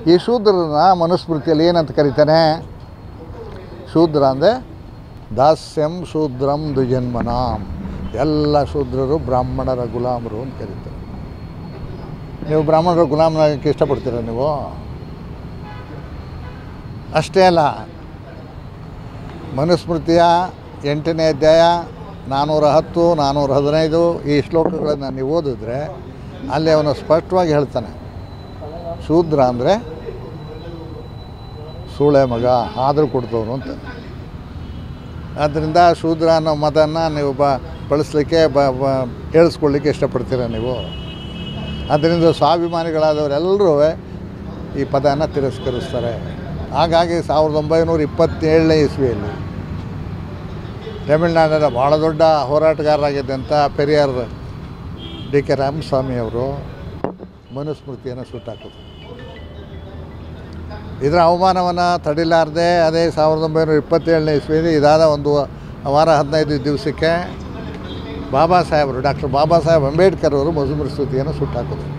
ಈ ಶೂದ್ರನ ಮನುಸ್ಮೃತಿಯಲ್ಲಿ ಏನಂತ ಕರೀತಾನೆ ಶೂದ್ರ ಅಂದರೆ ದಾಸ್ಯಂ ಶೂದ್ರಂ ದ್ವಿಜನ್ಮನಾಂ ಎಲ್ಲ ಶೂದ್ರರು ಬ್ರಾಹ್ಮಣರ ಗುಲಾಮರು ಅಂತ ಕರೀತಾರೆ ನೀವು ಬ್ರಾಹ್ಮಣರ ಗುಲಾಮನಾಗಕ್ಕೆ ಇಷ್ಟಪಡ್ತೀರಾ ನೀವು ಅಷ್ಟೇ ಅಲ್ಲ ಮನುಸ್ಮೃತಿಯ ಎಂಟನೇ ಅಧ್ಯಾಯ ನಾನ್ನೂರ ಹತ್ತು ನಾನ್ನೂರ ಹದಿನೈದು ಈ ಶ್ಲೋಕಗಳನ್ನು ನೀವು ಓದಿದ್ರೆ ಅಲ್ಲಿ ಅವನು ಸ್ಪಷ್ಟವಾಗಿ ಹೇಳ್ತಾನೆ ಶೂದ್ರ ಅಂದರೆ ಸೂಳೆ ಮಗ ಆದರೂ ಕೊಡ್ತವನು ಅಂತ ಆದ್ದರಿಂದ ಶೂದ್ರ ಅನ್ನೋ ಮತನ್ನು ನೀವು ಬ ಬಳಸಲಿಕ್ಕೆ ಬ ಬ ಹೇಳಿಸ್ಕೊಳ್ಳಿಕ್ಕೆ ಇಷ್ಟಪಡ್ತೀರ ನೀವು ಆದ್ದರಿಂದ ಸ್ವಾಭಿಮಾನಿಗಳಾದವರೆಲ್ಲರೂ ಈ ಪದನ ತಿರಸ್ಕರಿಸ್ತಾರೆ ಹಾಗಾಗಿ ಸಾವಿರದ ಒಂಬೈನೂರ ಇಪ್ಪತ್ತೇಳನೇ ಇಸ್ವಿಯಲ್ಲಿ ತಮಿಳ್ನಾಡಿನ ಭಾಳ ದೊಡ್ಡ ಹೋರಾಟಗಾರರಾಗಿದ್ದಂಥ ಪೆರಿಯಾರ್ ಡಿ ಕೆ ರಾಮಸ್ವಾಮಿ ಅವರು ಮನುಸ್ಮೃತಿಯನ್ನು ಸುಟ್ಟಾಕಿದ್ರು ಇದರ ಅವಮಾನವನ್ನು ತಡಿಲಾರದೆ ಅದೇ ಸಾವಿರದ ಒಂಬೈನೂರ ಇಪ್ಪತ್ತೇಳನೇ ಇಸ್ವಿಯಲ್ಲಿ ಇದಾದ ಒಂದು ವಾರ ಹದಿನೈದು ದಿವಸಕ್ಕೆ ಬಾಬಾ ಸಾಹೇಬರು ಡಾಕ್ಟರ್ ಬಾಬಾ ಸಾಹೇಬ್ ಅಂಬೇಡ್ಕರ್ ಅವರು ಮನುಸ್ಮೃತಿಯನ್ನು ಸುಟ್ಟಾಕಿದ್ರು